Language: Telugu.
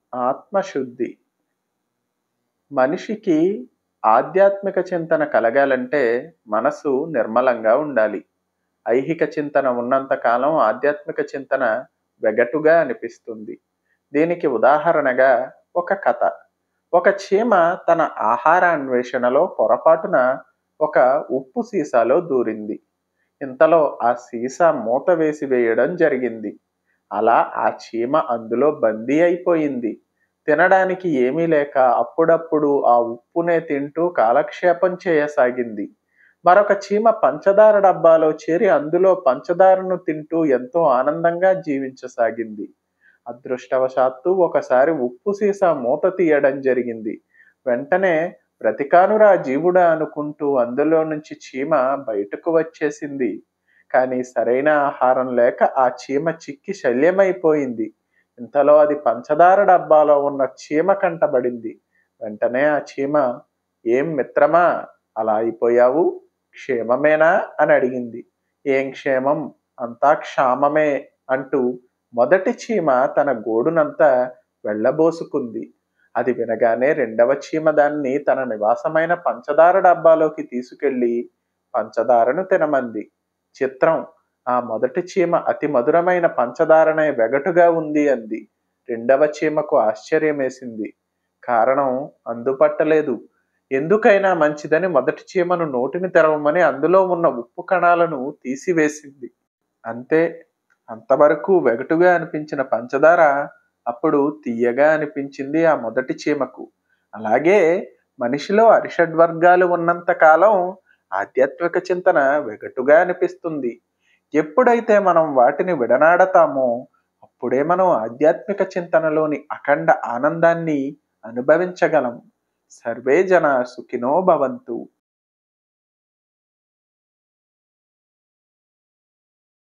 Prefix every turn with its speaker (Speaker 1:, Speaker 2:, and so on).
Speaker 1: ఆత్మశుద్ధి మనిషికి ఆధ్యాత్మిక చింతన కలగాలంటే మనసు నిర్మలంగా ఉండాలి ఐహిక చింతన ఉన్నంత కాలం ఆధ్యాత్మిక చింతన వెగటుగా అనిపిస్తుంది దీనికి ఉదాహరణగా ఒక కథ ఒక చీమ తన ఆహార అన్వేషణలో పొరపాటున ఒక ఉప్పు సీసాలో దూరింది ఇంతలో ఆ సీసా మూత వేసి వేయడం జరిగింది అలా ఆ చీమ అందులో బందీ అయిపోయింది తినడానికి ఏమీ లేక అప్పుడప్పుడు ఆ ఉప్పునే తింటూ కాలక్షేపం చేయసాగింది మరొక చీమ పంచదార డబ్బాలో చేరి అందులో పంచదారను తింటూ ఎంతో ఆనందంగా జీవించసాగింది అదృష్టవశాత్తు ఒకసారి ఉప్పు సీసా మూత తీయడం జరిగింది వెంటనే బ్రతికానురా జీవుడా అనుకుంటూ అందులో నుంచి చీమ బయటకు వచ్చేసింది కానీ సరైన ఆహారం లేక ఆ చీమ చిక్కి శల్యమైపోయింది ఇంతలో అది పంచదార డబ్బాలో ఉన్న చీమ కంటబడింది వెంటనే ఆ చీమ ఏం మిత్రమా అలా అయిపోయావు క్షేమమేనా అని అడిగింది ఏం క్షేమం అంతా క్షామమే అంటూ మొదటి చీమ తన గోడునంతా వెళ్ళబోసుకుంది అది వినగానే రెండవ చీమ దాన్ని తన నివాసమైన పంచదార డబ్బాలోకి తీసుకెళ్లి పంచదారను తినమంది చిత్రం ఆ మొదటి చీమ అతి మధురమైన పంచదారనే వెగటుగా ఉంది అంది రెండవ చీమకు ఆశ్చర్యమేసింది కారణం అందుపట్టలేదు ఎందుకైనా మంచిదని మొదటి చీమను నోటిని తెరవమని అందులో ఉన్న ఉప్పు కణాలను తీసివేసింది అంతే అంతవరకు వెగటుగా అనిపించిన పంచదార అప్పుడు తీయగా అనిపించింది ఆ మొదటి చీమకు అలాగే మనిషిలో అరిషడ్వర్గాలు ఉన్నంత కాలం ఆధ్యాత్మిక చింతన వెగటుగా అనిపిస్తుంది ఎప్పుడైతే మనం వాటిని విడనాడతామో అప్పుడే మనం ఆధ్యాత్మిక చింతనలోని అఖండ ఆనందాన్ని అనుభవించగలం సర్వే జన సుఖినో భవంతు